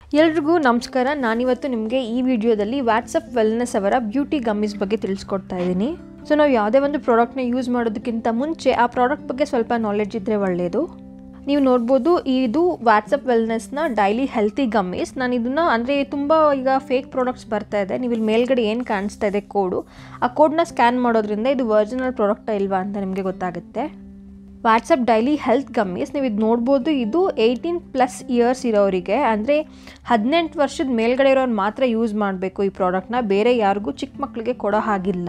ಎಲ್ರಿಗೂ ನಮಸ್ಕಾರ ನಾನಿವತ್ತು ನಿಮಗೆ ಈ ವಿಡಿಯೋದಲ್ಲಿ ವಾಟ್ಸಪ್ ವೆಲ್ನೆಸ್ ಅವರ ಬ್ಯೂಟಿ ಗಮ್ಮೀಸ್ ಬಗ್ಗೆ ತಿಳಿಸ್ಕೊಡ್ತಾ ಇದ್ದೀನಿ ಸೊ ನಾವು ಯಾವುದೇ ಒಂದು ಪ್ರಾಡಕ್ಟ್ನ ಯೂಸ್ ಮಾಡೋದಕ್ಕಿಂತ ಮುಂಚೆ ಆ ಪ್ರಾಡಕ್ಟ್ ಬಗ್ಗೆ ಸ್ವಲ್ಪ ನಾಲೆಡ್ಜ್ ಇದ್ದರೆ ಒಳ್ಳೆಯದು ನೀವು ನೋಡ್ಬೋದು ಇದು ವಾಟ್ಸಪ್ ವೆಲ್ನೆಸ್ನ ಡೈಲಿ ಹೆಲ್ತಿ ಗಮ್ಮೀಸ್ ನಾನು ಇದನ್ನು ಅಂದರೆ ತುಂಬ ಈಗ ಫೇಕ್ ಪ್ರಾಡಕ್ಟ್ಸ್ ಬರ್ತಾ ಇದೆ ನೀವು ಇಲ್ಲಿ ಮೇಲ್ಗಡೆ ಏನು ಕಾಣಿಸ್ತಾ ಇದೆ ಕೋಡು ಆ ಕೋಡ್ನ ಸ್ಕ್ಯಾನ್ ಮಾಡೋದ್ರಿಂದ ಇದು ಒರಿಜಿನಲ್ ಪ್ರಾಡಕ್ಟಾ ಇಲ್ವಾ ಅಂತ ನಿಮಗೆ ಗೊತ್ತಾಗುತ್ತೆ ವಾಟ್ಸಪ್ ಡೈಲಿ ಹೆಲ್ತ್ ಗಮ್ಮೀಸ್ ನೀವು ಇದು ನೋಡ್ಬೋದು ಇದು ಏಯ್ಟೀನ್ ಪ್ಲಸ್ ಇಯರ್ಸ್ ಇರೋರಿಗೆ ಅಂದರೆ ಹದಿನೆಂಟು ವರ್ಷದ ಮೇಲ್ಗಡೆ ಇರೋರು ಮಾತ್ರ ಯೂಸ್ ಮಾಡಬೇಕು ಈ ಪ್ರಾಡಕ್ಟ್ನ ಬೇರೆ ಯಾರಿಗೂ ಚಿಕ್ಕ ಮಕ್ಕಳಿಗೆ ಕೊಡೋ ಹಾಗಿಲ್ಲ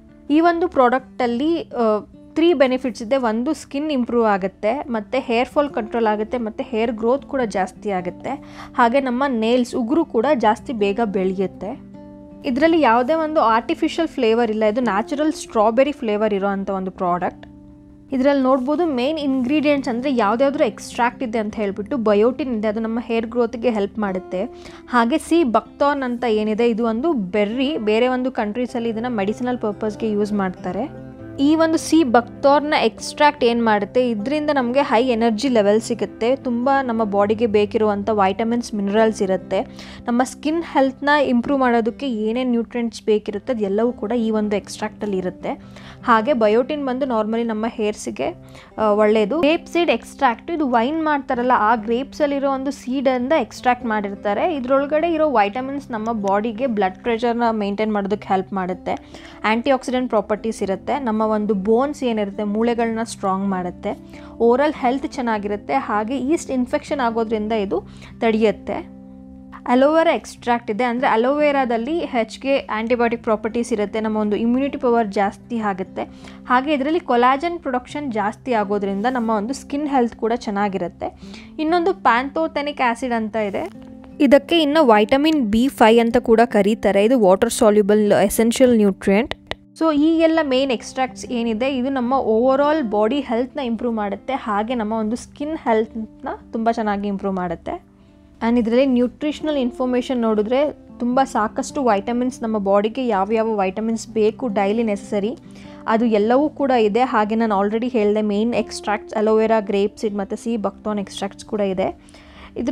ಈ ಒಂದು ಪ್ರಾಡಕ್ಟಲ್ಲಿ ತ್ರೀ ಬೆನಿಫಿಟ್ಸ್ ಇದೆ ಒಂದು ಸ್ಕಿನ್ ಇಂಪ್ರೂವ್ ಆಗುತ್ತೆ ಮತ್ತು ಹೇರ್ ಫಾಲ್ ಕಂಟ್ರೋಲ್ ಆಗುತ್ತೆ ಮತ್ತು ಹೇರ್ ಗ್ರೋತ್ ಕೂಡ ಜಾಸ್ತಿ ಆಗುತ್ತೆ ಹಾಗೆ ನಮ್ಮ ನೇಲ್ಸ್ ಉಗುರು ಕೂಡ ಜಾಸ್ತಿ ಬೇಗ ಬೆಳೆಯುತ್ತೆ ಇದರಲ್ಲಿ ಯಾವುದೇ ಒಂದು ಆರ್ಟಿಫಿಷಿಯಲ್ ಫ್ಲೇವರ್ ಇಲ್ಲ ಇದು ನ್ಯಾಚುರಲ್ ಸ್ಟ್ರಾಬೆರಿ ಫ್ಲೇವರ್ ಇರೋ ಅಂಥ ಒಂದು ಪ್ರಾಡಕ್ಟ್ ಇದರಲ್ಲಿ ನೋಡ್ಬೋದು ಮೇನ್ ಇಂಗ್ರೀಡಿಯೆಂಟ್ಸ್ ಅಂದರೆ ಯಾವುದ್ಯಾವ್ದು ಎಕ್ಸ್ಟ್ರಾಕ್ಟ್ ಇದೆ ಅಂತ ಹೇಳಿಬಿಟ್ಟು ಬಯೋಟಿನ್ ಇದೆ ಅದು ನಮ್ಮ ಹೇರ್ ಗ್ರೋತ್ಗೆ ಹೆಲ್ಪ್ ಮಾಡುತ್ತೆ ಹಾಗೆ ಸಿ ಬಕ್ತಾನ್ ಅಂತ ಏನಿದೆ ಇದು ಒಂದು ಬೆರ್ರಿ ಬೇರೆ ಒಂದು ಕಂಟ್ರೀಸಲ್ಲಿ ಇದನ್ನು ಮೆಡಿಸಿನಲ್ ಪರ್ಪಸ್ಗೆ ಯೂಸ್ ಮಾಡ್ತಾರೆ ಈ ಒಂದು ಸಿ ಬಕ್ತಾರ್ನ ಎಕ್ಸ್ಟ್ರಾಕ್ಟ್ ಏನು ಮಾಡುತ್ತೆ ಇದರಿಂದ ನಮಗೆ ಹೈ ಎನರ್ಜಿ ಲೆವೆಲ್ ಸಿಗುತ್ತೆ ತುಂಬ ನಮ್ಮ ಬಾಡಿಗೆ ಬೇಕಿರುವಂಥ ವೈಟಮಿನ್ಸ್ ಮಿನರಲ್ಸ್ ಇರುತ್ತೆ ನಮ್ಮ ಸ್ಕಿನ್ ಹೆಲ್ತ್ನ ಇಂಪ್ರೂವ್ ಮಾಡೋದಕ್ಕೆ ಏನೇನು ನ್ಯೂಟ್ರಿಯೆಂಟ್ಸ್ ಬೇಕಿರುತ್ತೆ ಅದೆಲ್ಲವೂ ಕೂಡ ಈ ಒಂದು ಎಕ್ಸ್ಟ್ರಾಕ್ಟಲ್ಲಿ ಇರುತ್ತೆ ಹಾಗೆ ಬಯೋಟಿನ್ ಬಂದು ನಾರ್ಮಲಿ ನಮ್ಮ ಹೇರ್ಸಿಗೆ ಒಳ್ಳೆಯದು ಗ್ರೇಪ್ ಸೀಡ್ ಎಕ್ಸ್ಟ್ರಾಕ್ಟ್ ಇದು ವೈನ್ ಮಾಡ್ತಾರಲ್ಲ ಆ ಗ್ರೇಪ್ಸಲ್ಲಿರೋ ಒಂದು ಸೀಡನ್ನು ಎಕ್ಸ್ಟ್ರಾಕ್ಟ್ ಮಾಡಿರ್ತಾರೆ ಇದರೊಳಗಡೆ ಇರೋ ವೈಟಮಿನ್ಸ್ ನಮ್ಮ ಬಾಡಿಗೆ ಬ್ಲಡ್ ಪ್ರೆಷರ್ನ ಮೇಂಟೈನ್ ಮಾಡೋದಕ್ಕೆ ಹೆಲ್ಪ್ ಮಾಡುತ್ತೆ ಆ್ಯಂಟಿ ಆಕ್ಸಿಡೆಂಟ್ ಪ್ರಾಪರ್ಟೀಸ್ ಇರುತ್ತೆ ನಮ್ಮ ಒಂದು ಬೋನ್ಸ್ ಏನಿರುತ್ತೆ ಮೂಳೆಗಳನ್ನ ಸ್ಟ್ರಾಂಗ್ ಮಾಡುತ್ತೆ ಓರಲ್ ಹೆಲ್ತ್ ಚೆನ್ನಾಗಿರುತ್ತೆ ಹಾಗೆ ಈಸ್ಟ್ ಇನ್ಫೆಕ್ಷನ್ ಆಗೋದ್ರಿಂದ ಇದು ತಡೆಯುತ್ತೆ ಅಲೋವೆರಾ ಎಕ್ಸ್ಟ್ರಾಕ್ಟ್ ಇದೆ ಅಂದರೆ ಅಲೋವೆರಾದಲ್ಲಿ ಹೆಚ್ಚಿಗೆ ಆ್ಯಂಟಿಬಯೋಟಿಕ್ ಪ್ರಾಪರ್ಟೀಸ್ ಇರುತ್ತೆ ನಮ್ಮ ಒಂದು ಇಮ್ಯುನಿಟಿ ಪವರ್ ಜಾಸ್ತಿ ಆಗುತ್ತೆ ಹಾಗೆ ಇದರಲ್ಲಿ ಕೊಲಾಜನ್ ಪ್ರೊಡಕ್ಷನ್ ಜಾಸ್ತಿ ಆಗೋದ್ರಿಂದ ನಮ್ಮ ಒಂದು ಸ್ಕಿನ್ ಹೆಲ್ತ್ ಕೂಡ ಚೆನ್ನಾಗಿರುತ್ತೆ ಇನ್ನೊಂದು ಪ್ಯಾಂಥೋಥೆನಿಕ್ ಆ್ಯಸಿಡ್ ಅಂತ ಇದೆ ಇದಕ್ಕೆ ಇನ್ನು ವೈಟಮಿನ್ ಬಿ ಫೈ ಅಂತ ಕೂಡ ಕರೀತಾರೆ ಇದು water soluble essential nutrient so ಈ ಎಲ್ಲ ಮೇನ್ ಎಕ್ಸ್ಟ್ರಾಕ್ಟ್ಸ್ ಏನಿದೆ ಇದು ನಮ್ಮ ಓವರ್ ಆಲ್ ಬಾಡಿ ಹೆಲ್ತ್ನ ಇಂಪ್ರೂವ್ ಮಾಡುತ್ತೆ ಹಾಗೆ ನಮ್ಮ ಒಂದು ಸ್ಕಿನ್ ಹೆಲ್ತ್ನ ತುಂಬ ಚೆನ್ನಾಗಿ ಇಂಪ್ರೂವ್ ಮಾಡುತ್ತೆ ಆ್ಯಂಡ್ ಇದರಲ್ಲಿ ನ್ಯೂಟ್ರಿಷನಲ್ ಇನ್ಫಾರ್ಮೇಷನ್ ನೋಡಿದ್ರೆ ತುಂಬ ಸಾಕಷ್ಟು ವೈಟಮಿನ್ಸ್ ನಮ್ಮ ಬಾಡಿಗೆ ಯಾವ ಯಾವ ವೈಟಮಿನ್ಸ್ ಬೇಕು ಡೈಲಿ ನೆಸಸರಿ ಅದು ಎಲ್ಲವೂ ಕೂಡ ಇದೆ ಹಾಗೆ ನಾನು ಆಲ್ರೆಡಿ ಹೇಳಿದೆ ಮೇನ್ ಎಕ್ಸ್ಟ್ರಾಕ್ಟ್ಸ್ ಅಲೋವೆರಾ ಗ್ರೇಪ್ಸ್ ಇದು ಮತ್ತು ಸಿ ಬಕ್ತಾನ್ ಎಕ್ಸ್ಟ್ರಾಕ್ಟ್ಸ್ ಕೂಡ ಇದೆ ಇದ್ರ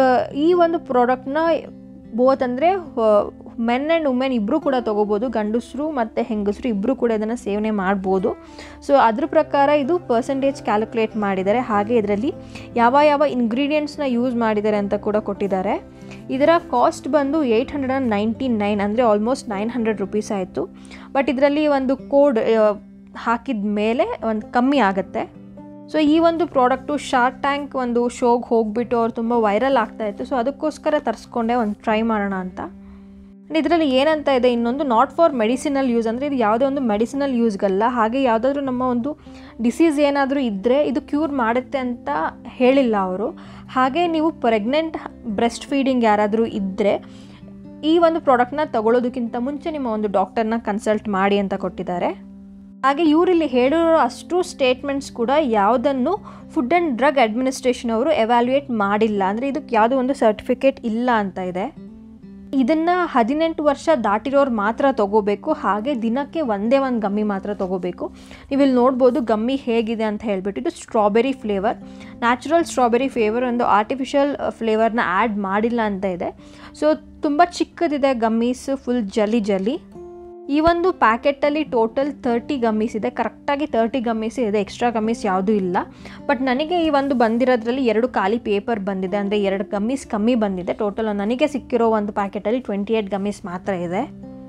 ಈ ಒಂದು ಪ್ರಾಡಕ್ಟ್ನ ಬೋತ್ ಅಂದರೆ ಮೆನ್ ಆ್ಯಂಡ್ ವುಮೆನ್ ಇಬ್ಬರು ಕೂಡ ತೊಗೋಬೋದು ಗಂಡಸರು ಮತ್ತು ಹೆಂಗಸರು ಇಬ್ಬರು ಕೂಡ ಇದನ್ನು ಸೇವನೆ ಮಾಡ್ಬೋದು ಸೊ ಅದ್ರ ಪ್ರಕಾರ ಇದು ಪರ್ಸೆಂಟೇಜ್ ಕ್ಯಾಲ್ಕುಲೇಟ್ ಮಾಡಿದ್ದಾರೆ ಹಾಗೆ ಇದರಲ್ಲಿ ಯಾವ ಯಾವ ಇಂಗ್ರೀಡಿಯೆಂಟ್ಸ್ನ ಯೂಸ್ ಮಾಡಿದ್ದಾರೆ ಅಂತ ಕೂಡ ಕೊಟ್ಟಿದ್ದಾರೆ ಇದರ ಕಾಸ್ಟ್ ಬಂದು eight hundred and ninety nine ಅಂದರೆ ಆಲ್ಮೋಸ್ಟ್ ನೈನ್ ಹಂಡ್ರೆಡ್ ರುಪೀಸ್ ಆಯಿತು ಬಟ್ ಇದರಲ್ಲಿ ಒಂದು ಕೋಡ್ ಹಾಕಿದ ಮೇಲೆ ಒಂದು ಕಮ್ಮಿ ಆಗುತ್ತೆ ಸೊ ಈ ಒಂದು ಪ್ರಾಡಕ್ಟು ಶಾರ್ಕ್ ಟ್ಯಾಂಕ್ ಒಂದು ಶೋಗೆ ಹೋಗಿಬಿಟ್ಟು ಅವ್ರು ತುಂಬ ವೈರಲ್ ಆಗ್ತಾಯಿತ್ತು ಸೊ ಅದಕ್ಕೋಸ್ಕರ ತರಿಸ್ಕೊಂಡೆ ಒಂದು ಟ್ರೈ ಮಾಡೋಣ ಅಂತ ಇದರಲ್ಲಿ ಏನಂತ ಇದೆ ಇನ್ನೊಂದು ನಾಟ್ ಫಾರ್ ಮೆಡಿಸಿನಲ್ ಯೂಸ್ ಅಂದರೆ ಇದು ಯಾವುದೇ ಒಂದು ಮೆಡಿಸಿನಲ್ ಯೂಸ್ಗಲ್ಲ ಹಾಗೆ ಯಾವುದಾದ್ರೂ ನಮ್ಮ ಒಂದು ಡಿಸೀಸ್ ಏನಾದರೂ ಇದ್ದರೆ ಇದು ಕ್ಯೂರ್ ಮಾಡುತ್ತೆ ಅಂತ ಹೇಳಿಲ್ಲ ಅವರು ಹಾಗೆ ನೀವು ಪ್ರೆಗ್ನೆಂಟ್ ಬ್ರೆಸ್ಟ್ ಫೀಡಿಂಗ್ ಯಾರಾದರೂ ಇದ್ದರೆ ಈ ಒಂದು ಪ್ರಾಡಕ್ಟ್ನ ತಗೊಳ್ಳೋದಕ್ಕಿಂತ ಮುಂಚೆ ನಿಮ್ಮ ಒಂದು ಡಾಕ್ಟರ್ನ ಕನ್ಸಲ್ಟ್ ಮಾಡಿ ಅಂತ ಕೊಟ್ಟಿದ್ದಾರೆ ಹಾಗೆ ಇವರಿಲ್ಲಿ ಹೇಳಿರೋ ಅಷ್ಟು ಸ್ಟೇಟ್ಮೆಂಟ್ಸ್ ಕೂಡ ಯಾವುದನ್ನು ಫುಡ್ ಆ್ಯಂಡ್ ಡ್ರಗ್ ಅಡ್ಮಿನಿಸ್ಟ್ರೇಷನ್ ಅವರು ಎವ್ಯಾಲ್ಯೂಯೇಟ್ ಮಾಡಿಲ್ಲ ಅಂದರೆ ಇದಕ್ಕೆ ಯಾವುದೋ ಒಂದು ಸರ್ಟಿಫಿಕೇಟ್ ಇಲ್ಲ ಅಂತ ಇದೆ ಇದನ್ನು ಹದಿನೆಂಟು ವರ್ಷ ದಾಟಿರೋರು ಮಾತ್ರ ತೊಗೋಬೇಕು ಹಾಗೆ ದಿನಕ್ಕೆ ಒಂದೇ ಒಂದು ಗಮ್ಮಿ ಮಾತ್ರ ತೊಗೋಬೇಕು ನೀವು ಇಲ್ಲಿ ನೋಡ್ಬೋದು ಗಮ್ಮಿ ಹೇಗಿದೆ ಅಂತ ಹೇಳ್ಬಿಟ್ಟು ಇದು strawberry flavour natural strawberry flavour ಒಂದು ಆರ್ಟಿಫಿಷಿಯಲ್ ಫ್ಲೇವರ್ನ ಆ್ಯಡ್ ಮಾಡಿಲ್ಲ ಅಂತ ಇದೆ ಸೊ ತುಂಬ ಚಿಕ್ಕದಿದೆ ಗಮ್ಮೀಸ್ ಫುಲ್ ಜಲಿ ಜಲಿ ಈ ಒಂದು ಪ್ಯಾಕೆಟಲ್ಲಿ ಟೋಟಲ್ ತರ್ಟಿ ಗಮ್ಮೀಸ್ ಇದೆ ಕರೆಕ್ಟಾಗಿ ತರ್ಟಿ ಗಮ್ಮೀಸ್ ಇದೆ ಎಕ್ಸ್ಟ್ರಾ ಗಮ್ಮೀಸ್ ಯಾವುದೂ ಇಲ್ಲ ಬಟ್ ನನಗೆ ಈ ಒಂದು ಬಂದಿರೋದ್ರಲ್ಲಿ ಎರಡು ಖಾಲಿ ಪೇಪರ್ ಬಂದಿದೆ ಅಂದರೆ ಎರಡು ಗಮ್ಮೀಸ್ ಕಮ್ಮಿ ಬಂದಿದೆ ಟೋಟಲ್ ನನಗೆ ಸಿಕ್ಕಿರೋ ಒಂದು ಪ್ಯಾಕೆಟಲ್ಲಿ ಟ್ವೆಂಟಿ ಏಯ್ಟ್ ಗಮ್ಮೀಸ್ ಮಾತ್ರ ಇದೆ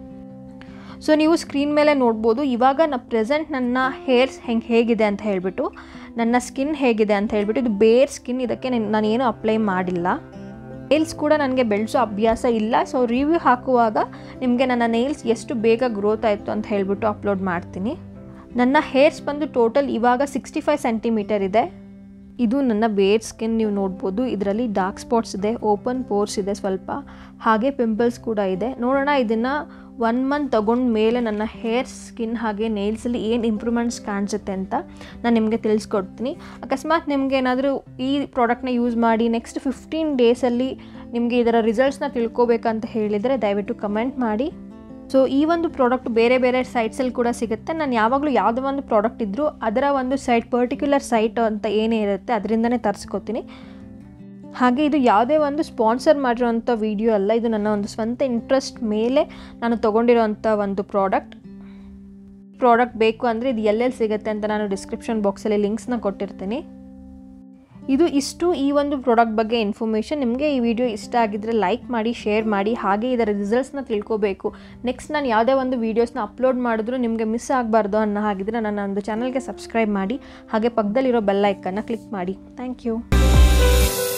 ಸೊ ನೀವು ಸ್ಕ್ರೀನ್ ಮೇಲೆ ನೋಡ್ಬೋದು ಇವಾಗ ನ ಪ್ರೆಸೆಂಟ್ ನನ್ನ ಹೇರ್ಸ್ ಹೆಂಗೆ ಹೇಗಿದೆ ಅಂತ ಹೇಳಿಬಿಟ್ಟು ನನ್ನ ಸ್ಕಿನ್ ಹೇಗಿದೆ ಅಂತ ಹೇಳಿಬಿಟ್ಟು ಇದು ಬೇರ್ ಸ್ಕಿನ್ ಇದಕ್ಕೆ ನಾನೇನು ಅಪ್ಲೈ ಮಾಡಿಲ್ಲ ನೇಲ್ಸ್ ಕೂಡ ನನಗೆ ಬೆಳೆಸೋ ಅಭ್ಯಾಸ ಇಲ್ಲ ಸೊ ರಿವ್ಯೂ ಹಾಕುವಾಗ ನಿಮಗೆ ನನ್ನ ನೇಲ್ಸ್ ಎಷ್ಟು ಬೇಗ ಗ್ರೋತ್ ಆಯಿತು ಅಂತ ಹೇಳಿಬಿಟ್ಟು ಅಪ್ಲೋಡ್ ಮಾಡ್ತೀನಿ ನನ್ನ ಹೇರ್ಸ್ ಬಂದು ಟೋಟಲ್ ಇವಾಗ ಸಿಕ್ಸ್ಟಿ ಫೈವ್ ಸೆಂಟಿಮೀಟರ್ ಇದೆ ಇದು ನನ್ನ ಬೇರ್ ಸ್ಕಿನ್ ನೀವು ನೋಡ್ಬೋದು ಇದರಲ್ಲಿ ಡಾರ್ಕ್ ಸ್ಪಾಟ್ಸ್ ಇದೆ ಓಪನ್ ಪೋರ್ಸ್ ಇದೆ ಸ್ವಲ್ಪ ಹಾಗೆ ಪಿಂಪಲ್ಸ್ ಕೂಡ ಇದೆ ನೋಡೋಣ ಇದನ್ನು ಒನ್ ಮಂತ್ ತಗೊಂಡ ಮೇಲೆ ನನ್ನ ಹೇರ್ ಸ್ಕಿನ್ ಹಾಗೆ ನೇಲ್ಸಲ್ಲಿ ಏನು ಇಂಪ್ರೂವ್ಮೆಂಟ್ಸ್ ಕಾಣಿಸುತ್ತೆ ಅಂತ ನಾನು ನಿಮಗೆ ತಿಳಿಸ್ಕೊಡ್ತೀನಿ ಅಕಸ್ಮಾತ್ ನಿಮಗೆ ಏನಾದರೂ ಈ ಪ್ರಾಡಕ್ಟ್ನ ಯೂಸ್ ಮಾಡಿ ನೆಕ್ಸ್ಟ್ ಫಿಫ್ಟೀನ್ ಡೇಸಲ್ಲಿ ನಿಮಗೆ ಇದರ ರಿಸಲ್ಟ್ಸ್ನ ತಿಳ್ಕೊಬೇಕಂತ ಹೇಳಿದರೆ ದಯವಿಟ್ಟು ಕಮೆಂಟ್ ಮಾಡಿ ಸೊ ಈ ಒಂದು ಪ್ರಾಡಕ್ಟ್ ಬೇರೆ ಬೇರೆ ಸೈಟ್ಸಲ್ಲಿ ಕೂಡ ಸಿಗುತ್ತೆ ನಾನು ಯಾವಾಗಲೂ ಯಾವುದೇ ಒಂದು ಪ್ರಾಡಕ್ಟ್ ಇದ್ದರೂ ಅದರ ಒಂದು ಸೈಟ್ ಪರ್ಟಿಕ್ಯುಲರ್ ಸೈಟ್ ಅಂತ ಏನೇ ಇರುತ್ತೆ ಅದರಿಂದನೇ ತರಿಸ್ಕೊತೀನಿ ಹಾಗೆ ಇದು ಯಾವುದೇ ಒಂದು ಸ್ಪಾನ್ಸರ್ ಮಾಡಿರೋಂಥ ವಿಡಿಯೋ ಅಲ್ಲ ಇದು ನನ್ನ ಒಂದು ಸ್ವಂತ ಇಂಟ್ರೆಸ್ಟ್ ಮೇಲೆ ನಾನು ತೊಗೊಂಡಿರೋಂಥ ಒಂದು ಪ್ರಾಡಕ್ಟ್ ಪ್ರಾಡಕ್ಟ್ ಬೇಕು ಅಂದರೆ ಇದು ಎಲ್ಲೆಲ್ಲಿ ಸಿಗುತ್ತೆ ಅಂತ ನಾನು ಡಿಸ್ಕ್ರಿಪ್ಷನ್ ಬಾಕ್ಸಲ್ಲಿ ಲಿಂಕ್ಸ್ನ ಕೊಟ್ಟಿರ್ತೀನಿ ಇದು ಇಷ್ಟು ಈ ಒಂದು ಪ್ರಾಡಕ್ಟ್ ಬಗ್ಗೆ ಇನ್ಫಾರ್ಮೇಷನ್ ನಿಮಗೆ ಈ ವಿಡಿಯೋ ಇಷ್ಟ ಆಗಿದ್ದರೆ ಲೈಕ್ ಮಾಡಿ ಶೇರ್ ಮಾಡಿ ಹಾಗೆ ಇದರ ರಿಸಲ್ಟ್ಸ್ನ ತಿಳ್ಕೊಬೇಕು ನೆಕ್ಸ್ಟ್ ನಾನು ಯಾವುದೇ ಒಂದು ವೀಡಿಯೋಸ್ನ ಅಪ್ಲೋಡ್ ಮಾಡಿದ್ರು ನಿಮಗೆ ಮಿಸ್ ಆಗಬಾರ್ದು ಅನ್ನೋ ಹಾಗಿದ್ರೆ ನನ್ನ ಒಂದು ಚಾನಲ್ಗೆ ಸಬ್ಸ್ಕ್ರೈಬ್ ಮಾಡಿ ಹಾಗೆ ಪಕ್ಕದಲ್ಲಿರೋ ಬೆಲ್ ಐಕನ್ನ ಕ್ಲಿಕ್ ಮಾಡಿ ಥ್ಯಾಂಕ್ ಯು